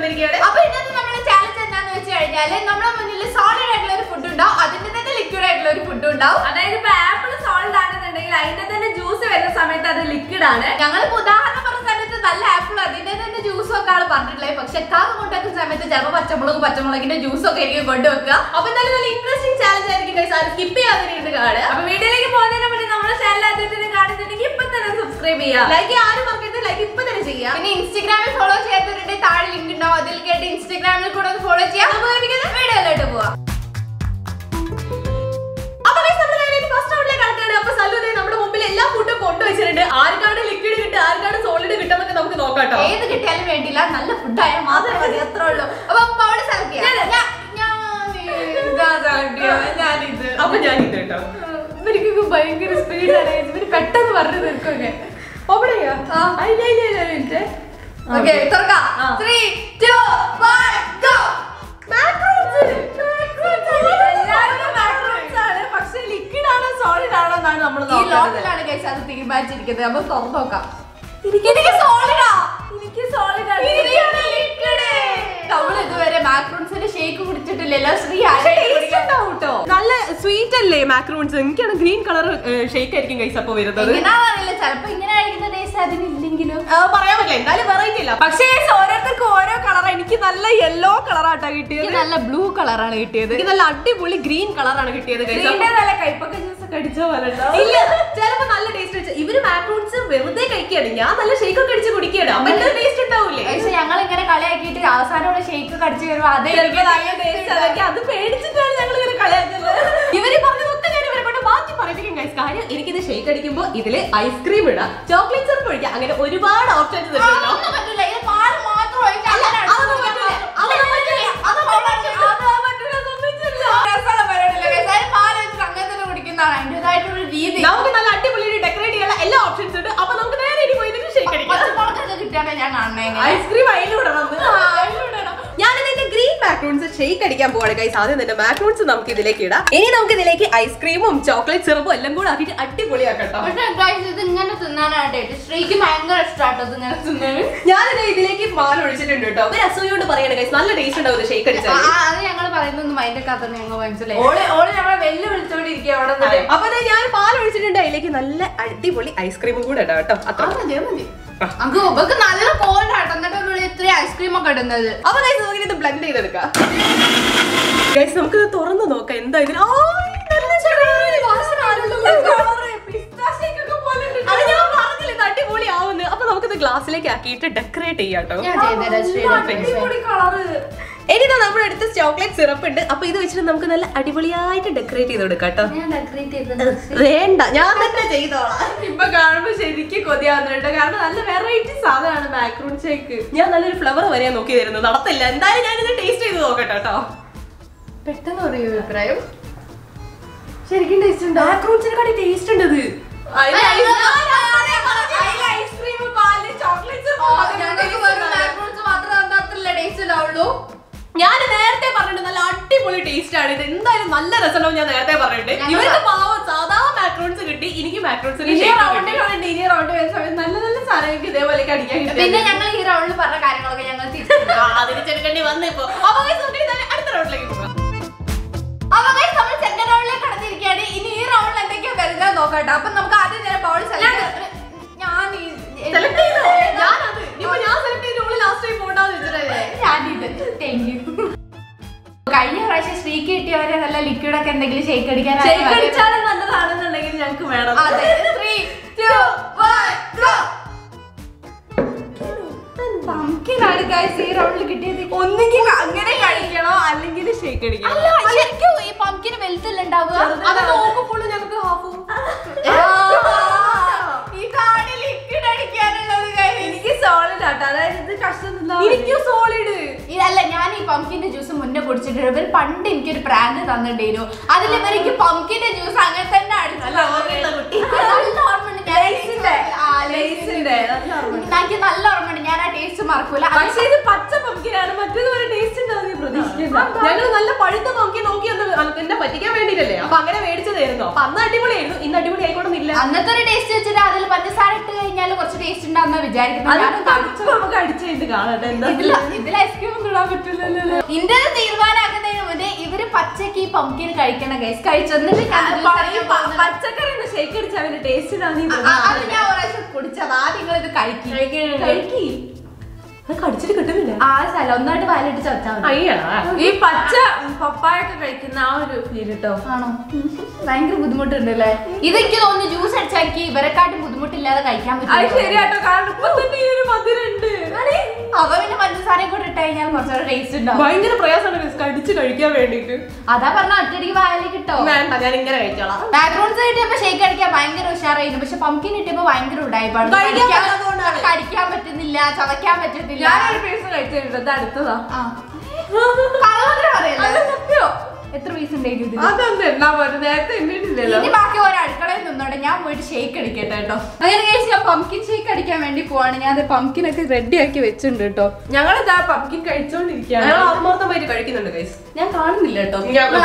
വന്നിരിക്കുകയാണ് അപ്പൊ ഇന്നത്തെ നമ്മുടെ ചാലഞ്ച് എന്താന്ന് വെച്ച് കഴിഞ്ഞാല് നമ്മുടെ മുന്നിൽ സോളിഡ് ആയിട്ടുള്ള ഒരു ഫുഡ് ഉണ്ടാവും അതിന്റെ തന്നെ ലിക്വിഡ് ആയിട്ടുള്ള ഒരു ഫുഡ് ഉണ്ടാവും അതായത് ഇപ്പൊ ആപ്പിൾ സോൾഡ് ആണെന്നുണ്ടെങ്കിൽ അതിന്റെ തന്നെ ജ്യൂസ് വരുന്ന സമയത്ത് അത് ലിക്വിഡ് ആണ് ഞങ്ങൾ ഉദാഹരണം പറഞ്ഞ സമയത്ത് നല്ല ആപ്പിൾ അതിന്റെ തന്നെ ജ്യൂസും ഒക്കെ ആണ് പറഞ്ഞിട്ടുള്ളത് പക്ഷെ കാവ് കൊണ്ടാക്കുന്ന സമയത്ത് ചിലപ്പോൾ പച്ചമുളക് പച്ചമുളകിന്റെ ജ്യൂസ് ഒക്കെ ആയിരിക്കും കൊണ്ടുവെക്കുക അപ്പൊ എന്തായാലും നല്ല ഇൻട്രസ്റ്റിംഗ് ചാലഞ്ച് ആയിരിക്കും guys. ആരും സ്കിപ്പ് ചെയ്യാതെ ഇരുന്ന് കാണുക അപ്പൊ വീഡിയോയിലേക്ക് പോകുന്നതിന് മുന്നേ നമ്മുടെ ചാനൽ ആദ്യത്തിന് കാണുന്നുണ്ടെങ്കിൽ ഇപ്പൊ തന്നെ സബ്സ്ക്രൈബ് ചെയ്യാം ലൈക്ക് ആരും മറക്കരുത് ലൈക്ക് ഇപ്പൊ തന്നെ ചെയ്യാം പിന്നെ ഇൻസ്റ്റഗ്രാമിൽ ഫോളോ ചെയ്യാത്തവരുണ്ട് താഴെ ലിങ്ക് ഉണ്ടാവും അതിൽ കേട്ട് ഇൻസ്റ്റഗ്രാമിൽ കൂടെ ഒന്ന് ഫോളോ ചെയ്യാം വീഡിയോയിലോട്ട് പോവാം അപ്പൊ guys, നമ്മള് നേരെ ഇനി first round ലേക്ക് കടക്കുകയാണ്. അപ്പൊ സല്ലു ദേ നമ്മുടെ മുമ്പിൽ എല്ലാ ഫുഡും കൊണ്ടുവച്ചിട്ടുണ്ട് ആർക്കാണ് ലിക്വിഡ് കിട്ടുക ആർക്കാണ് സോളിഡ് കിട്ടുക നമുക്ക് നോക്കാം കേട്ടോ ഏത് കിട്ടിയാലും വേണ്ടിയില്ല നല്ല ഫുഡായാൽ മാത്രം മതി അത്രേ ഉള്ളൂ അപ്പൊ അവിടെ സെലക്ട് ചെയ്യാം ഞാൻ- ഞാൻ ഇതാ select ചെയ്യാം. ഞാനിത് അപ്പൊ ഞാൻ ഇത് കേട്ടോ ഇവർക്കൊക്കെ ഭയങ്കര സ്പീഡാണ് ഇവര് പെട്ടെന്ന് പറഞ്ഞു തീർക്കൊക്കെ അവിടെയാ ആ. അതിന്റെ അതിന്റെ അതിന്റെ അതിന്റെ ഓക്കെ തുറക്കാം ആ. ത്രീ ടു വൺ ഗോ എല്ലാവരും macarons ആണ് പക്ഷെ ലിക്വിഡ് ആണോ സോളിഡ് ആണോ എന്നാണ് നമ്മൾ ഈ ലോട്ടിലാണ് കഴിച്ച അത് തീരുമാനിച്ചിരിക്കുന്നത് അപ്പൊ തുറന്നു നോക്കാം എനിക്ക് സോളിഡാ എനിക്ക് സോളിഡ് ആണ് നമ്മൾ ഇതുവരെ മാക്രോൺസിന്റെ ഷേക്ക് കുടിച്ചിട്ടില്ലല്ലോ ശ്രീ പക്ഷേ ആരെയും taste കുടിക്കാൻ- ഉണ്ടാവും ട്ടോ. നല്ല സ്വീറ്റ് അല്ലേ മാക്രോൺസ് എനിക്കാണ് ഗ്രീൻ കളർ ഷേക്ക് ആയിരിക്കും കൈസ് അപ്പൊ വരുന്നത് എങ്ങനെയാണെന്നറിയില്ല ചിലപ്പോ ഇങ്ങനെ കഴിക്കുന്ന ടേസ്റ്റ് അതിനില്ലെങ്കിലും ആ, പറയാൻ പറ്റില്ല എന്തായാലും വെറൈറ്റി ഇല്ല പക്ഷേ ഓരോരുത്തർക്ക് ഓരോ കളർ എനിക്ക് നല്ല യെല്ലോ കളറാട്ടാ കിട്ടിയത് എനിക്ക് നല്ല ബ്ലൂ കളറാണ് കിട്ടിയത് എനിക്ക് നല്ല അടിപൊളി ഗ്രീൻ കളറാണ് കിട്ടിയത് guys. അപ്പൊ- ഇതിന്റെ നല്ല കൈപ്പൊക്കെ ജ്യൂസ് ഒക്കെ അടിച്ച പോലെ ഉണ്ടാവും. ഇല്ല ചിലപ്പോ നല്ല ടേസ്റ്റ് വെച്ച് ഇവര് മാക്രോൺസ് വെറുതെ കഴിക്കുകയാണ് ഞാൻ നല്ല ഷേക്ക് ഒക്കെ അടിച്ച് കുടിക്കുകയാണ് അപ്പൊ എന്താ ടേസ്റ്റ് ഉണ്ടാവൂലേ പക്ഷെ ഞങ്ങൾ ഇങ്ങനെ കളിയാക്കിയിട്ട് അവസാനം ഇവിടെ ഷേക്ക് കടിച്ചു വരുമ്പോ അതേ ചിലപ്പോ നല്ല ടേസ്റ്റ് അതൊക്കെ അത് പേടിച്ചിട്ടാണ് ഞങ്ങൾ ഇങ്ങനെ കളിയാക്കുന്നത് ഇവര് പറഞ്ഞതൊക്കെ ഞാൻ ഇവരെ കൊണ്ട് മാറ്റി പറയിപ്പിക്കും guys. കാര്യം എനിക്കിത് ഷേക്ക് അടിക്കുമ്പോ ഇതില് ഐസ്ക്രീം ഇടാം ചോക്ലേറ്റ് ചെറുപ്പ് ഒഴിക്കാം അങ്ങനെ ഒരുപാട് ഓപ്ഷൻസ് തരുമല്ലോ അതൊന്നും പറ്റില്ല ഇത് പാല് മാത്രം ഒഴിച്ച് അങ്ങനെ അതൊന്നും പറ്റില്ല. അതൊന്നും പറ്റില്ല. അതൊന്നും പറ്റില്ല. അതൊന്നും പറ്റില്ല. സമ്മതിച്ചില്ല. രസമുള്ള പരിപാടിയല്ല guys. അതിന് പാല് ഒഴിച്ചിട്ട് അങ്ങനെ തന്നെ കുടിക്കുന്നതാണ് അതിന്റേതായിട്ടുള്ള രീതി നമുക്ക് നല്ല അടിപൊളി ഡെക്കറേറ്റ് ചെയ്യാനുള്ള എല്ലാ ഓപ്ഷൻസ് ഉണ്ട് അപ്പൊ നമുക്ക് നേരെ ഇനി പോയി ഷേക്ക് അടിക്കാം പച്ചമുളകൊക്കെ കിട്ടിയാണെ ഞാൻ കാണണേ ഐസ്ക്രീം അതിലിടണം ഞാൻ ഇതിന്റെ ഗ്രീൻ മാക്രോൺസ് ഷേക്ക് അടിക്കാൻ പോവാണ് ഗൈസ് ആദ്യം തന്നെ മാക്രോൺസ് നമുക്ക് ഇതിലേക്ക് ഇടാം ഇനി നമുക്ക് ഇതിലേക്ക് ഐസ്ക്രീമും ചോക്ലേറ്റ് സിറപ്പും എല്ലാം കൂടെ ആക്കിയിട്ട് അടിപൊളിയാക്കട്ടോ പക്ഷെ guys, ഇത് ഇങ്ങനെ തിന്നാനായിട്ട് ശ്രീക്ക് ഭയങ്കര ഇഷ്ടമാട്ടോ ഇത് ഇങ്ങനെ തിന്നാൻ ഞാനിത് ഇതിലേക്ക് പാൽ ഒഴിച്ചിട്ടുണ്ട് കേട്ടോ ഒരു അസൂയോട് പറയാണ് ഗൈസ് നല്ല ടേസ്റ്റ് ഉണ്ടാവും ഷേക്ക് അടിച്ചാൽ അത് ഞങ്ങൾ പറയുന്നത് മൈൻഡ് ഒക്കെ തന്നെ ഞങ്ങൾ മനസ്സിലായി ഓള് ഓള് ഞങ്ങളെ വെല്ല് വിളിച്ചോണ്ടിരിക്കുക അവിടെ നിന്ന് അപ്പൊ ദേ ഞാൻ പാൽ ഒഴിച്ചിട്ടുണ്ട് അതിലേക്ക് നല്ല അടിപൊളി ഐസ്ക്രീമും കൂടെ ഇടാം കേട്ടോ അത്ര ആ, മതി, അത് മതി. അങ്ക് ഉപക്ക് നല്ല കോൾഡ് ആട്ടോ എന്നിട്ട് ഇവിടെ ഇത്രയും ഐസ്ക്രീം ഒക്കെ ഇടുന്നത് അപ്പൊ ഗൈസ് നമുക്ക് ഇത് ബ്ലെൻഡ് ചെയ്തെടുക്കാം ഗൈസ് നമുക്ക് ഇത് തുറന്ന് നോക്കാം എന്താ ഇതിന് ആ, നല്ല ചെറിയൊരു വാസന ആണല്ലോ. അത് ഞാൻ പറഞ്ഞില്ലേ, ഇത് അടിപൊളിയാവുന്നു. അപ്പൊ നമുക്കിത് ഗ്ലാസ്സിലേക്ക് ആക്കിയിട്ട് ഡെക്കറേറ്റ് ചെയ്യാം കേട്ടോ ഞാൻ ചെയ്തുതരാം ശ്രീ അടിപൊളി കളറ് ഇനി ഇതാ നമ്മുടെ അടുത്ത് ചോക്ലേറ്റ് സിറപ്പ് ഉണ്ട് അപ്പൊ ഇത് വെച്ചിട്ട് നമുക്ക് നല്ല അടിപൊളിയായിട്ട് ഡെക്കറേറ്റ് ചെയ്ത് കൊടുക്കാം കേട്ടോ ഞാൻ ഡെക്കറേറ്റ് ചെയ്തത് വേണ്ട ഞാൻ തന്നെ ചെയ്തോളാം ഇപ്പൊ കാണുമ്പോ ശരിക്കും കൊതിയാവുന്നുണ്ട് കാരണം നല്ല വെറൈറ്റി സാധനമാണ് മാക്രൂൺ ഷേക്ക് ഞാൻ നല്ലൊരു ഫ്ലവർ വരെയാ നോക്കി തരുന്നു നടത്തില്ല എന്തായാലും ഞാൻ ഇത് ടേസ്റ്റ് ചെയ്ത് നോക്കട്ടെ കേട്ടോ പെട്ടെന്ന് പറയൂ അഭിപ്രായം ശരിക്കും ടേസ്റ്റ് ഉണ്ടോ മാക്രോൺസിനെക്കാട്ടി ടേസ്റ്റ് ഉണ്ട് ഇത് ഐസ്ക്രീം പാല് ചോക്ലേറ്റ് മാത്രം എന്താ ടേസ്റ്റ് ഉണ്ടാവുള്ളൂ ഞാൻ നേരത്തെ പറഞ്ഞിട്ട് നല്ല അടിപൊളി ടേസ്റ്റ് ആണ് ഇത് എന്തായാലും നല്ല രസമുണ്ടാവും ഞാൻ നേരത്തെ പറഞ്ഞിട്ട് ഞങ്ങൾ ഇവർക്ക് പാവം സാധാ മാക്രോൺസ് കിട്ടി എനിക്ക് മാക്രോൺസിന് ഇനി റൗണ്ട് കളണ്ട് ഇനി റൗണ്ട് വരുന്ന സമയത്ത് നല്ല നല്ല സാധനങ്ങൾക്ക് ഇതേപോലെ അടിക്കാൻ പിന്നെ കിട്ടും ഞങ്ങൾ ഈ റൗണ്ടിൽ പറഞ്ഞ കാര്യങ്ങളൊക്കെ ഞങ്ങൾ തിരിച്ചു അതിന് ചെറുക്കണ്ടി വന്നിപ്പോ അപ്പൊ guys, നമുക്ക് ഇതാ അടുത്ത റൗണ്ടിലേക്ക് പോകാം അപ്പൊ guys, നമ്മൾ സെക്കൻഡ് റൗണ്ടിലേക്ക് കടന്നിരിക്കുകയാണ് ഇനി ഈ റൗണ്ടിൽ എന്തൊക്കെയാ വരുന്നത് നോക്കട്ടെ അപ്പൊ നമുക്ക് ആദ്യം തന്നെ ബൗൾ സെലക്ട് ഞാൻ ഈ- സെലക്ട് ചെയ്തോ ഞാനത് ഇനിയിപ്പോ ഞാൻ സെലക്ട് ചെയ്ത ഓള് ലാസ്റ്റ് ടൈം പോണ്ടാന്ന് വെച്ചിട്ടല്ലേ ഞാനിത് താങ്ക് യു കഴിഞ്ഞ പ്രാവശ്യം ശ്രീക്ക് കിട്ടിയവരെ നല്ല ലിക്വിഡ് ഒക്കെ എന്തെങ്കിലും ഷേക്ക് അടിക്കാൻ ഷേക്ക് അടിച്ചാലും നല്ലതാണെന്നുണ്ടെങ്കിൽ ഞങ്ങൾക്ക് വേണം അതെ ത്രീ ടു വൺ ഗോ പംകിനാണ് ഗൈസ് ഈ റൗണ്ടിൽ കിട്ടിയത് ഒന്നെങ്കിൽ അങ്ങനെ കഴിക്കണോ അല്ലെങ്കിൽ ഷേക്ക് അടിക്കണം അല്ല ശരിക്കും ഈ പംകിന് വലുതല്ല ഉണ്ടാവുക അത് നോക്കുമ്പോൾ ഞങ്ങൾക്ക് ഹാഫും ഈ കാർഡ് ലിക്വിഡ് അടിക്കാനുള്ളത് guys. എനിക്ക് സോളിഡ് ആട്ടോ അതായത് ഇത് കഷ്ടം തിന്നാൻ എനിക്കും സോളിഡ് ഇതല്ല ഞാൻ ഈ പംകിന്റെ ജ്യൂസ് മുന്നേ കുടിച്ചിട്ടുണ്ട് ഇവർ പണ്ട് എനിക്കൊരു പ്രാങ്ക് തന്നിട്ടുണ്ടായിരുന്നു അതിൽ ഇവർക്ക് പംകിന്റെ ജ്യൂസ് അങ്ങനെ തന്നെ അടിച്ചു നല്ല ഓർമ്മയുള്ള കുട്ടി. നല്ല ഓർമ്മയുണ്ട് ഞാൻ ലേസിന്റെ ആ, ലേസിന്റെ നല്ല ഓർമ്മയുണ്ട്. എനിക്ക് നല്ല ഓർമ്മയുണ്ട് ഞാൻ ആ ടേസ്റ്റ് മറക്കൂല അത് പക്ഷേ ഇത് പച്ച പമ്പിനാണ് മറ്റേതുപോലെ ടേസ്റ്റ് ഉണ്ടാവും പ്രതീക്ഷിക്കുന്നത് ഞങ്ങൾ നല്ല പഴുത്ത നോക്കി നോക്കി ഒന്ന് എന്നെ പറ്റിക്കാൻ വേണ്ടിയിട്ടല്ലേ അപ്പൊ അങ്ങനെ മേടിച്ചതായിരുന്നു അപ്പൊ അന്ന് അടിപൊളിയായിരുന്നു ഇന്ന് അടിപൊളി ആയിക്കോണമെന്നില്ല അന്നത്തെ ഒരു ടേസ്റ്റ് വെച്ചിട്ട് അതിൽ പഞ്ചസാര ഇട്ട് കഴിഞ്ഞാൽ കുറച്ച് ടേസ്റ്റ് ഉണ്ടാവുന്ന വിചാരിക്കുന്നത് അത് ഞാനും കടിച്ചപ്പോ നമുക്ക് അടിച്ചു കഴിഞ്ഞിട്ട് കാണട്ടെ എന്താ ഇതിൽ ഇതിൽ ഐസ്ക്രീം ഒന്നും ഇടാൻ പറ്റില്ലല്ലോ ഇന്ത്യ തീരുമാനമാക്കുന്നതിന് മുന്നേ ഇവര് പച്ചക്ക് ഈ പംകിൻ കഴിക്കണം ഗൈസ് കഴിച്ചെന്നിട്ട് ഞാൻ അത് juice പറയും, അടിക്കാൻ പോകുന്നത്. പച്ചക്കറി ഷേക്ക് അടിച്ച അവന്റെ ടേസ്റ്റ് ആ, ആ, അത് ഞാൻ ഒരു പ്രാവശ്യം കുടിച്ചത് ആദ്യം നിങ്ങൾ ഇത് കഴിക്കും കഴിക്കി അത് കടിച്ചിട്ട് കിട്ടുന്നില്ല ആ സ്ഥലം ഒന്നായിട്ട് വാലിട്ട് ചവച്ചാൽ മതി അയ്യടാ ഈ പച്ച പപ്പായ ഒക്കെ കഴിക്കുന്ന ആ ഒരു ഫീൽ കേട്ടോ ആണോ ഭയങ്കര ബുദ്ധിമുട്ടുണ്ടല്ലേ ഇതെനിക്ക് തോന്നുന്നു ജ്യൂസ് അടിച്ചാൽ എനിക്ക് ഇവരെക്കാട്ടും ബുദ്ധിമുട്ടില്ലാതെ കഴിക്കാൻ അത് പറ്റും ശരിയാട്ടോ കാരണം ഇപ്പൊ തന്നെ ഈ ഒരു മധുരം ഉണ്ട് അവ പിന്നെ പഞ്ചസാരയും കൂടെ ഇട്ട് കഴിഞ്ഞാൽ കുറച്ചുകൂടെ ടേസ്റ്റ് ഉണ്ടാവും ഭയങ്കര പ്രയാസമാണ് guys കടിച്ച് കഴിക്കാൻ വേണ്ടിട്ട് അതാ പറഞ്ഞ ഒറ്റയടിക്ക് വായലേക്ക് കിട്ടോ വേണ്ട ഞാൻ ഇങ്ങനെ കഴിച്ചോളാം ബാക്ക്ഗ്രൗണ്ട്സ് കിട്ടിയപ്പോ ഷേക്ക് അടിക്കാൻ ഭയങ്കര ഉഷാറായിരുന്നു പക്ഷെ പംകിൻ കിട്ടിയപ്പോ ഭയങ്കര ഉടായിപ്പാണ് കഴിക്കാൻ കടിക്കാൻ- പറ്റാത്തതുകൊണ്ടാണ്. കടിക്കാൻ പറ്റുന്നില്ല ചവയ്ക്കാൻ പറ്റുന്നില്ല ഞാനൊരു പീസ് കഴിച്ചിട്ടുണ്ട് ഇത് അടുത്തതാ ആ. കള്ളത്തരം പറയല്ലേ? അത് സത്യോ എത്ര പീസ് ഉണ്ടായിരുന്നു ഇതില്? അതൊന്നും എന്നാ പോലെ നേരത്തെ ഇണ്ടിട്ടില്ലല്ലോ ഇനി ബാക്കി ഒരു അടുക്കളയിൽ നിന്നോട്ടെ ഞാൻ പോയിട്ട് ഷേക്ക് അടിക്കട്ടെ കേട്ടോ അങ്ങനെ കഴിച്ച് ഞാൻ പംകിൻ ഷേക്ക് അടിക്കാൻ വേണ്ടി പോവാണ് ഞാൻ പംകിൻ ഒക്കെ റെഡി ആക്കി വെച്ചിട്ടുണ്ട് കേട്ടോ ഞങ്ങളിതാ പബ്കിൻ കഴിച്ചോണ്ടിരിക്കുകയാണ് ഞങ്ങൾ ആത്മാർത്ഥമായിട്ട് കഴിക്കുന്നുണ്ട് ഗൈസ് ഞാൻ കാണുന്നില്ല കേട്ടോ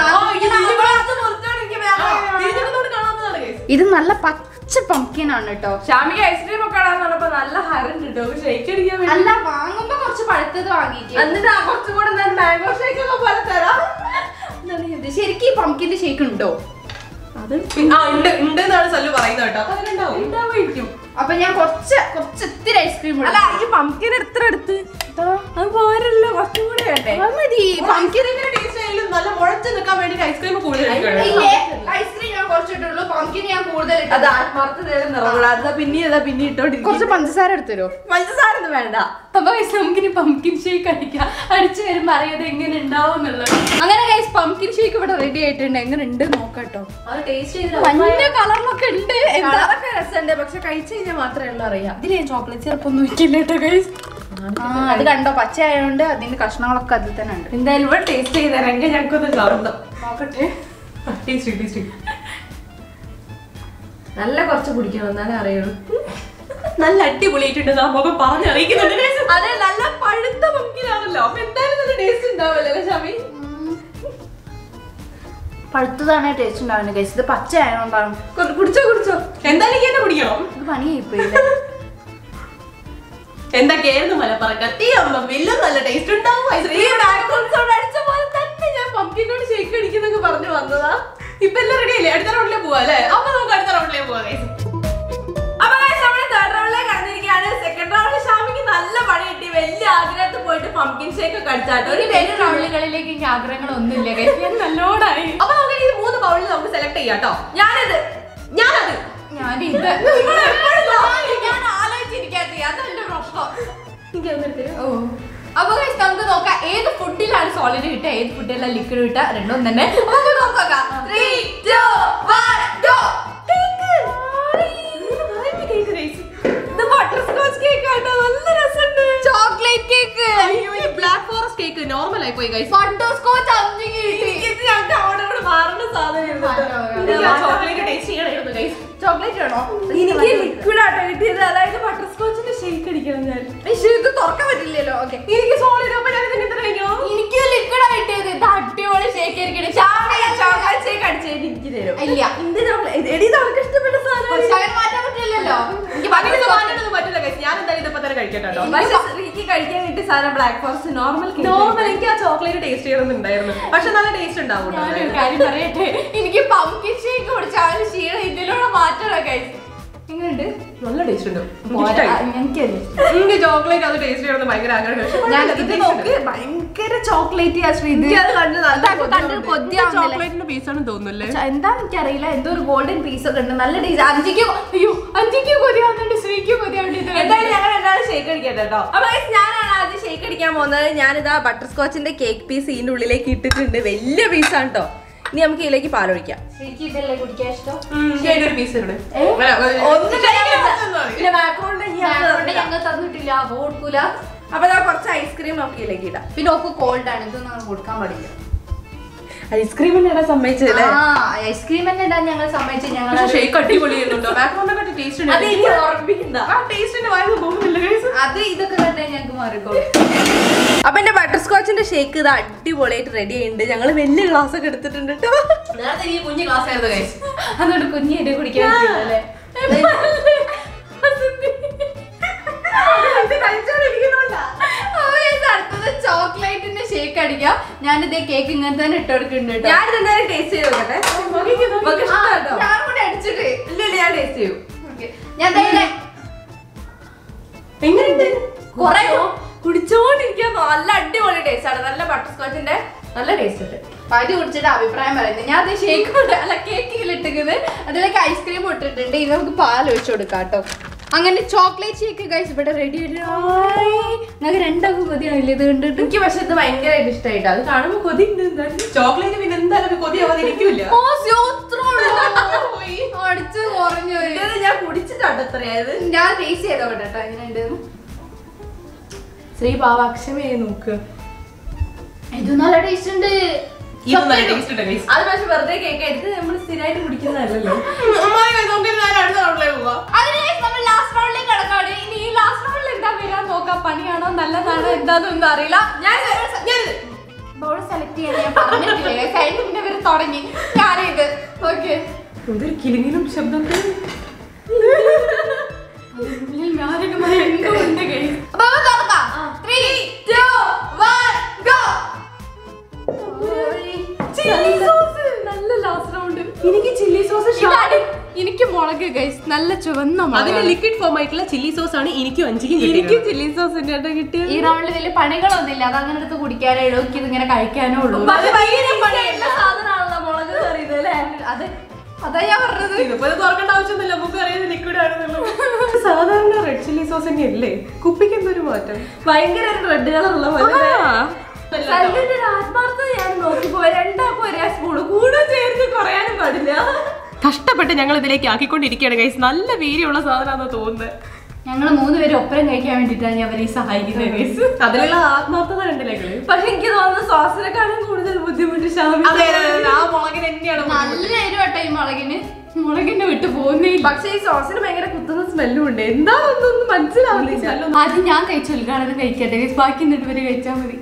കാണാത്തതാണ് ഗൈസ് ഇത് നല്ല പച്ച പംകിൻ ആണ് കേട്ടോ ഷാമിക്ക് ഐസ്ക്രീം ഒക്കെ ഇടാന്ന് പറഞ്ഞപ്പോ നല്ല ഹരം കിട്ടോ ഷേക്ക് അടിക്കാൻ വേണ്ടി അല്ല വാങ്ങുമ്പോ കുറച്ച് പഴുത്തത് വാങ്ങിയിട്ട് എന്നിട്ട് ആ കുറച്ചും കൂടെ ഞാൻ മാംഗോ ഷേക്ക് ഒക്കെ പോലെ തരാം ശരിക്കും ഈ പംകിന്റെ ഷേക്ക് ഉണ്ടോ അത് ആ ഉണ്ട് ഉണ്ട് എന്നാണ് സല്ലു പറയുന്നത് കേട്ടോ അപ്പൊ അതിലുണ്ടാവും ഉണ്ടാവായിരിക്കും അപ്പൊ ഞാൻ കുറച്ച് കുറച്ച് ഇത്തിരി ഐസ്ക്രീം അല്ല ഈ പംകിൻ എത്ര എടുത്ത് അത് പോരല്ലോ കുറച്ചും കൂടെ വേണ്ടേ മതി പംകിൻ ടേസ്റ്റ് ആയാലും നല്ല മുഴച്ച് നിൽക്കാൻ വേണ്ടി ഐസ്ക്രീം കൂടുതൽ എടുക്കുകയാണ്. ഇല്ലേ ഐസ്ക്രീം ഞാൻ കുറച്ചിട്ടുള്ളൂ പംകിൻ ഞാൻ കൂടുതൽ ഇട്ടു. അത് ആത്മാർത്ഥതയുടെ നിറവുള്ള അതാ പിന്നെ അതാ പിന്നെ ഇട്ടോണ്ടിരിക്കും കുറച്ച് പഞ്ചസാര എടുത്തരോ പഞ്ചസാര ഒന്നും വേണ്ട അപ്പൊ guys, നമുക്കിനി പംകിൻ ഷേക്ക് അടിക്കാം അടിച്ചു വരുമ്പോ അറിയാതെ എങ്ങനെ ഉണ്ടാവും എന്നുള്ളത് അങ്ങനെ ഗൈസ് പംകിൻ ഷേക്ക് ഇവിടെ റെഡി ആയിട്ടുണ്ട് എങ്ങനെ ഉണ്ട് നോക്കാട്ടോ അത് ടേസ്റ്റ് ചെയ്ത് മഞ്ഞ കളറിലൊക്കെ ഉണ്ട് എന്താ കളറൊക്കെ രസമുണ്ട് പക്ഷെ കഴിച്ചു കഴിഞ്ഞാൽ മാത്രമേ ഉള്ളൂ അറിയാം ഇതിൽ ഞാൻ ചോക്ലേറ്റ് ചെറുപ്പൊന്നും വെക്കില്ല കേട്ടോ ഗൈസ് ആ അത് കണ്ടോ പച്ച ആയതുകൊണ്ട് അതിന്റെ കഷ്ണങ്ങളൊക്കെ അതിൽ തന്നെ ഉണ്ട് എന്തായാലും ഇവിടെ ടേസ്റ്റ് ചെയ്ത് തരാമെങ്കിൽ ഞങ്ങൾക്കൊന്ന് കാണണം നോക്കട്ടെ ടേസ്റ്റ് ടേസ്റ്റ് നല്ല കുറച്ച് കുടിക്കണം എന്നാലേ അറിയുള്ളൂ നല്ല അടിപൊളിയായിട്ടുണ്ട് ആ മുഖം പറഞ്ഞറിയിക്കുന്നുണ്ട് guys. അതെ നല്ല പഴുത്ത പമ്പിലാണല്ലോ അപ്പൊ എന്തായാലും നല്ല ടേസ്റ്റ് ഉണ്ടാവില്ലല്ലേ ഷാമി പഴുത്തതാണ് ടേസ്റ്റ് ഉണ്ടാവുന്നത് ഗൈസ് ഇത് പച്ച ആയതുകൊണ്ടാണ് കുറ- കുടിച്ചോ കുടിച്ചോ എന്തായാലും എനിക്ക് തന്നെ കുടിക്കണം ഇത് പണിയായി പോയില്ലേ എന്തൊക്കെയായിരുന്നു മലപ്പുറക്കത്തി അമ്മ വില്ലും നല്ല ടേസ്റ്റ് ഉണ്ടാവും ഈ ഐസ്ക്രീം ബാക്ക്ഗ്രൗണ്ട് സൗണ്ട് അടിച്ച പോലെ തന്നെ ഞാൻ പമ്പിനോട് ഷേക്ക് അടിക്കുന്നൊക്കെ പറഞ്ഞു വന്നതാ ഇപ്പൊ എല്ലാം റെഡി അല്ലേ അടുത്ത റൗണ്ടിലേക്ക് പോവാ അല്ലേ അപ്പൊ നമുക്ക് അടുത്ത റൗണ്ടിലേക്ക് പോവാം guys. അപ്പൊ guys, നമ്മള് തേർഡ് റൗണ്ടിലേക്ക് കടന്നിരിക്കുകയാണ് സെക്കൻഡ് റൗണ്ടിൽ ഷാമിക്ക് നല്ല പണി കിട്ടി വലിയ ആഗ്രഹത്തിൽ പോയിട്ട് പംകിൻ ഷേക്ക് ഒക്കെ അടിച്ചാട്ടോ ഒരു വലിയ റൗണ്ടുകളിലേക്ക് എനിക്ക് ആഗ്രഹങ്ങളൊന്നുമില്ല ഗൈസ് ഞാൻ നല്ലോണായി അപ്പൊ നമുക്ക് ഈ മൂന്ന് ബൗളിൽ നമുക്ക് സെലക്ട് ചെയ്യാം കേട്ടോ ഞാനിത് ഞാനത് ഞാനിത് ഞാൻ ആലോചിച്ചിരിക്കാത്ത അതെന്റെ പ്രശ്നം എനിക്ക് അതൊന്നും എടുത്തരോ? ഓ അപ്പൊ guys, നമുക്ക് നോക്കാം ഏത് ഫുഡിലാണ് സോളിഡ് കിട്ടുക ഏത് ഫുഡിലാണ് ലിക്വിഡ് കിട്ടുക രണ്ടും തന്നെ അപ്പൊ നമുക്ക് നോക്കാം ത്രീ ടു വൺ ഗോ ഇതൊരു variety cake guys. ഇത് ബട്ടർ സ്കോച്ച് കേക്ക് ആട്ടോ നല്ല രസമുണ്ട് ചോക്ലേറ്റ് കേക്ക് അയ്യോ ഈ ബ്ലാക്ക് ഫോറസ്റ്റ് കേക്ക് നോർമൽ ആയി പോയി ഗൈസ് ബട്ടർ സ്കോച്ച് അഞ്ച് കിട്ടി ഇത് ഞങ്ങൾക്ക് അവിടെ ഇവിടെ മാറുന്ന സാധനം എനിക്ക് ആ ചോക്ലേറ്റ് ടേസ്റ്റ് ചെയ്യണമായിരുന്നു ഗൈസ് ചോക്ലേറ്റ് ആണോ എനിക്ക് ലിക്വിഡ് ആട്ടോ കിട്ടിയത് അതായത് ബട്ടർ സ്കോച്ചിന്റെ ഷേക്ക് അടിക്കണം ഞാൻ പക്ഷേ ഇത് തുറക്കാൻ പറ്റില്ലല്ലോ ഓക്കെ എനിക്ക് സോളിഡ് അപ്പൊ ഞാൻ ഇതിന് ഇത്ര കഴിക്കണോ എനിക്ക് ലിക്വിഡ് കിട്ടിയത് ഇത് അടിപൊളി ഷേക്ക് ആയിരിക്കും ചോക്ലേറ്റ് ഷേക്ക് അടിച്ചതിന് എനിക്ക് തരും ഇല്ല എന്ത് ചോക്ലേറ്റ് എടി നമുക്ക് ഇഷ്ടപ്പെട്ട സാധനം പക്ഷെ അങ്ങനെ മാറ്റാൻ പറ്റില്ലല്ലോ എനിക്ക് അങ്ങനെ ബട്ടർ മാറ്റാനൊന്നും പറ്റില്ല ഗൈസ് ഞാൻ എന്തായാലും ഇതിപ്പോ തന്നെ കഴിക്കട്ടോ കേട്ടോ പക്ഷെ എനിക്ക് കഴിക്കാൻ കിട്ടിയ സാധനം ബ്ലാക്ക് ഫോറസ്റ്റ് നോർമൽ നോർമൽ എനിക്ക് ആ ചോക്ലേറ്റ് ടേസ്റ്റ് ചെയ്യണമെന്നുണ്ടായിരുന്നു പക്ഷെ നല്ല ടേസ്റ്റ് ഉണ്ടാവും ഞാനൊരു കാര്യം പറയട്ടെ എനിക്ക് പംകിൻ ഷേക്ക് കുടിച്ച ആ ഒരു ക്ഷീണം ഇതിലൂടെ മാറ്റണം ഗൈസ് എങ്ങനെയുണ്ട് നല്ല ടേസ്റ്റ് ഉണ്ട് എനിക്കല്ലേ എനിക്ക് ചോക്ലേറ്റ് അത് ടേസ്റ്റ് ചെയ്യണമെന്ന് ഭയങ്കര ആഗ്രഹം ഞാൻ ഇത് നോക്ക് ഭയങ്കര ചോക്ലേറ്റ് ആ ശ്രീ അത് കണ്ട് ഇതൊക്കെ കണ്ടിട്ട് കൊതിയാവുന്നില്ലേ? ചോക്ലേറ്റിന്റെ പീസാണ് തോന്നുന്നല്ലേ പക്ഷെ എന്താന്ന് എനിക്കറിയില്ല എന്തോ ഒരു ഗോൾഡൻ പീസ് ഒക്കെ ഉണ്ട് നല്ല ടേസ്റ്റ് അഞ്ചിക്ക് അയ്യോ അഞ്ചിക്ക് കൊതിയാവുന്നുണ്ട് ശ്രീക്ക് കൊതിയാവുന്നുണ്ട് ഇത് എന്തായാലും ഞങ്ങൾ എന്തായാലും ഷേക്ക് അടിക്കട്ടെ കേട്ടോ അപ്പൊ guys, ഞാനാണ് ആദ്യം ഷേക്ക് അടിക്കാൻ പോകുന്നത് ഞാനിതാ ബട്ടർ സ്കോച്ചിന്റെ കേക്ക് പീസ് ഇതിന്റെ ഉള്ളിലേക്ക് ഇട്ടിട്ടുണ്ട് വലിയ പീസാണ് കേട്ടോ ഇനി നമുക്ക് ഇതിലേക്ക് പാലൊഴിക്കാം ശ്രീക്ക് ഇതല്ലേ കുടിക്കാൻ ഇഷ്ടം ഒരു പീസ് ഇവിടെ ഒന്നും കഴിക്കാൻ പിന്നെ macaron ഇനി അത് അതുകൊണ്ട് തന്നില്ല. ഞങ്ങൾ തന്നിട്ടില്ല അപ്പൊ കൊടുക്കൂല അപ്പൊ ഇതാ കുറച്ച് ഐസ്ക്രീം നമുക്ക് ഇതിലേക്ക് ഇടാം പിന്നെ ഓക്ക് കോൾഡ് ആണ് ഇതൊന്നും അങ്ങനെ കൊടുക്കാൻ പാടില്ല ഐസ്ക്രീമിനാണ് സമ്മതിച്ചത് ആ ഐസ്ക്രീം തന്നെ ഇടാൻ ഞങ്ങൾ സമ്മതിച്ചു ഞങ്ങൾ പക്ഷെ ഷേക്ക് അടിപൊളിയായിരുന്നു മാക്രോണിനെ കട്ടി ടേസ്റ്റ് അത് എനിക്ക് ഓർമ്മിപ്പിക്കണ്ട ആ ടേസ്റ്റിന്റെ വായന്ന് പോകുന്നില്ല guys. അത് ഇതൊക്കെ കണ്ടേ ഞങ്ങൾക്ക് മാറിക്കോ അപ്പൊ എന്റെ ബട്ടർ സ്കോച്ചിന്റെ ഷേക്ക് ഇത് അടിപൊളിയായിട്ട് റെഡി ആയിട്ടുണ്ട് ഞങ്ങള് വലിയ ഗ്ലാസ് ഒക്കെ എടുത്തിട്ടുണ്ട് കേട്ടോ നേരത്തെ ഈ കുഞ്ഞു ക്ലാസ് ആയിരുന്നു ഗൈസ് അതുകൊണ്ട് കുഞ്ഞിയുടെ കുടിക്കാൻ പറ്റില്ലല്ലേ അടുത്തത് ചോക്ലേറ്റിന്റെ ഷേക്ക് അടിക്കാം ഞാനിതേ കേക്ക് ഇങ്ങനെ തന്നെ ഇട്ട് കൊടുക്കുന്നുണ്ട് കേട്ടോ. ഞാൻ എന്തായാലും ടേസ്റ്റ് ചെയ്ത് നോക്കട്ടെ നമുക്ക് ആ, ഇഷ്ടമാട്ടോ ഞാൻ കൂടെ അടിച്ചിട്ട് ഇല്ല ഇല്ല ഞാൻ ടേസ്റ്റ് ചെയ്യും Okay. ഞാൻ ദേ ഇവിടെ എങ്ങനെയുണ്ട് കുറേ കുടിച്ചോണ്ടിരിക്കാൻ നല്ല അടിപൊളി ടേസ്റ്റ് ആണ് നല്ല ബട്ടർ സ്കോച്ചിന്റെ നല്ല ടേസ്റ്റ് ഉണ്ട് പകുതി കുടിച്ചിട്ട് അഭിപ്രായം പറയുന്നത് ഞാൻ അത് ഷേക്ക് അല്ല കേക്കിൽ ഇട്ടിക്കുന്നത് അതിലേക്ക് ഐസ്ക്രീം ഇട്ടിട്ടുണ്ട് ഇനി നമുക്ക് പാൽ ഒഴിച്ചു കൊടുക്കാം കേട്ടോ അങ്ങനെ ചോക്ലേറ്റ് ഷേക്ക് ഗൈസ് ഇവിടെ റെഡി നിങ്ങൾക്ക് രണ്ടാക്കും കൊതിയാവില്ല ഇത് കണ്ടിട്ട് എനിക്ക് പക്ഷെ ഇത് ഭയങ്കരമായിട്ട് ഇഷ്ടമായിട്ട് അത് കാണുമ്പോ കൊതി ചോക്ലേറ്റ് പിന്നെ എന്തായാലും കൊതിയാവാതെ ഇരിക്കൂല ഓ, ശ്ശോ, ഇത്രേ ഉള്ളൂ. അടിച്ച് കുറഞ്ഞു പോയി. ഇത് ഞാൻ കുടിച്ചിട്ടുണ്ട് എത്രയായത് ഞാൻ ടേസ്റ്റ് ചെയ്തോ കേട്ടോ എങ്ങനെയുണ്ട് ശ്രീ പാവാക്ഷമയെ നോക്ക് ഇത് നല്ല ടേസ്റ്റ് ഉണ്ട് ഇത് നല്ല ടേസ്റ്റ് ഉണ്ട് ഗൈസ് അത് പക്ഷെ വെറുതെ കേക്ക് എടുത്ത് നമ്മൾ സ്ഥിരമായിട്ട് കുടിക്കുന്നതല്ലല്ലോ അതിന് guys നമ്മൾ ലാസ്റ്റ് റൗണ്ടിലേക്ക് കിടക്കാണ് ഇനി ഈ ലാസ്റ്റ് റൗണ്ടിൽ എന്താ വരാൻ നോക്കാം പണിയാണോ നല്ലതാണോ എന്താണെന്നൊന്നും അറിയില്ല ഞാൻ ബോൾ സെലക്ട് ചെയ്യാൻ ഞാൻ പറഞ്ഞിട്ടില്ലേ കഴിഞ്ഞ പിന്നെ ഇവർ തുടങ്ങി ഞാനിത് ഓക്കെ എന്തൊരു കിളിങ്ങിനും ശബ്ദം അപ്പൊ നമുക്ക് തുറക്കാം ത്രീ ടു വൺ ഗോ നല്ല ലാസ്റ്റ് റൗണ്ട് എനിക്ക് ചില്ലി സോസ് ഇതാണ് എനിക്ക് മുളക് ഗൈസ് നല്ല ചുവന്ന അതിന്റെ മുളക് ലിക്വിഡ് ഫോം ആയിട്ടുള്ള ചില്ലി സോസ് ആണ് എനിക്കും അഞ്ചിക്കും എനിക്ക് കിട്ടിയത് ചില്ലി സോസ് തന്നെ കിട്ടിയത് ഈ റൗണ്ടിൽ വലിയ പണികളൊന്നും ഇല്ല അത് അങ്ങനെ എടുത്ത് കുടിക്കാനോ ഇടയ്ക്ക് ഇതിങ്ങനെ കഴിക്കാനോ ഉള്ളൂ അത് ഭയങ്കര പണിയുള്ള സാധനമാണല്ലോ മുളക് കറിയത് അല്ലേ അത് അതാ ഞാൻ പറഞ്ഞത് ഇതിപ്പോ ഇത് തുറക്കേണ്ട ആവശ്യമൊന്നുമില്ല നമുക്ക് അറിയാതെ ലിക്വിഡ് ആണെന്നുള്ളൂ സാധാരണ റെഡ് ചില്ലി സോസ് തന്നെയല്ലേ കുപ്പിക്ക് എന്തൊരു മാറ്റം ഭയങ്കര റെഡ് കളറുള്ള പോലെ സല്ലിന്റെ ഒരു ആത്മാർത്ഥത ഞാൻ നോക്കിപ്പോ രണ്ടാക്കും ഒരേ സ്പൂണ് കൂടെ ചേർത്ത് കുറയാനും പാടില്ല കഷ്ടപ്പെട്ട് ഞങ്ങൾ ഇതിലേക്ക് ആക്കിക്കൊണ്ടിരിക്കുകയാണ് ഗൈസ് നല്ല വീര്യമുള്ള സാധനമാണെന്ന് തോന്നുന്നത് ഞങ്ങൾ മൂന്ന് പേര് ഒപ്പരം കഴിക്കാൻ വേണ്ടിയിട്ടാണ് ഞാൻ അവരെ സഹായിക്കുന്നത് ഗൈസ് അതിലുള്ള ആത്മാർത്ഥത കണ്ടില്ലേ കളി പക്ഷെ എനിക്ക് തോന്നുന്നു സോസിനെക്കാളും കൂടുതൽ ബുദ്ധിമുട്ട് ഷാമി അതെ അതെ, അതെ, ആ മുളകിന് തന്നെയാണ് നല്ല എരിവട്ടെ ഈ മുളകിന് മുളകിന്റെ വിട്ട് പോകുന്നേ ഇല്ല പക്ഷെ ഈ സോസിന് ഭയങ്കര കുത്തുന്ന സ്മെല്ലും ഉണ്ട് എന്താ ഒന്നൊന്നും മനസ്സിലാവുന്നില്ല ആദ്യം ഞാൻ കഴിച്ചു ഉദ്ഘാടനം കഴിക്കട്ടെ guys. ബാക്കി എന്നിട്ട് ഇവര് കഴിച്ചാൽ മതി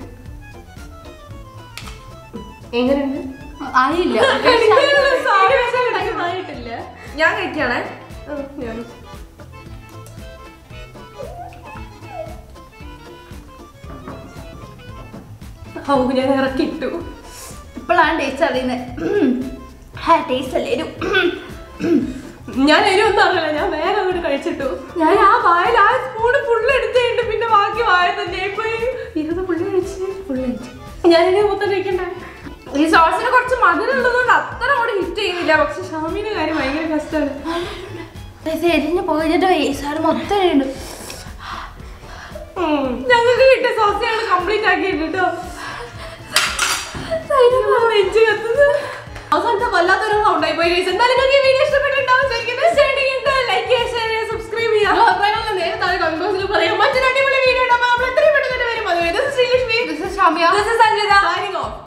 എങ്ങനെയുണ്ട് ആയില്ല ആയിട്ടില്ല ഞാൻ കഴിക്കാണേ ഔ ഞാൻ ഇറക്കിട്ടു ഇപ്പോഴാണ് ടേസ്റ്റ് അറിയുന്നത് ഹാ ടേസ്റ്റ് അല്ലേ എരിവ്. ഞാൻ എരിവൊന്നും അറിയില്ല ഞാൻ വേഗം അങ്ങോട്ട് കഴിച്ചിട്ടു ഞാൻ ആ വായിൽ ആ സ്പൂണ് ഫുള്ള് എടുത്തിട്ടുണ്ട് പിന്നെ ബാക്കി വായ തന്നെ പോയി ഇരുന്ന് പുള്ളി കഴിച്ച് പുള്ളി കഴിച്ചു ഞാനിനി മൊത്തം കഴിക്കണ്ടേ ഈ സോസിന് കുറച്ച് മധുരം ഉള്ളതുകൊണ്ട് അത്ര കൂടെ ഹിറ്റ് ചെയ്യുന്നില്ല പക്ഷെ ഷാമിന്റെ കാര്യം ഭയങ്കര കഷ്ടമാണ് Guys, എരിഞ്ഞ് പോയിട്ട് സാറ് മൊത്തം എരിയുണ്ട് ഞങ്ങൾക്ക് കിട്ടിയ സോസ് ഞങ്ങൾ കംപ്ലീറ്റ് ആക്കിയിട്ടുണ്ട് കേട്ടോ നെഞ്ച് കത്തുന്നത് അവസാനത്തെ വല്ലാത്തൊരു സൗണ്ടായി പോയി guys. എന്തായാലും നിങ്ങൾക്ക് ഈ വീഡിയോ ഇഷ്ടപ്പെട്ടു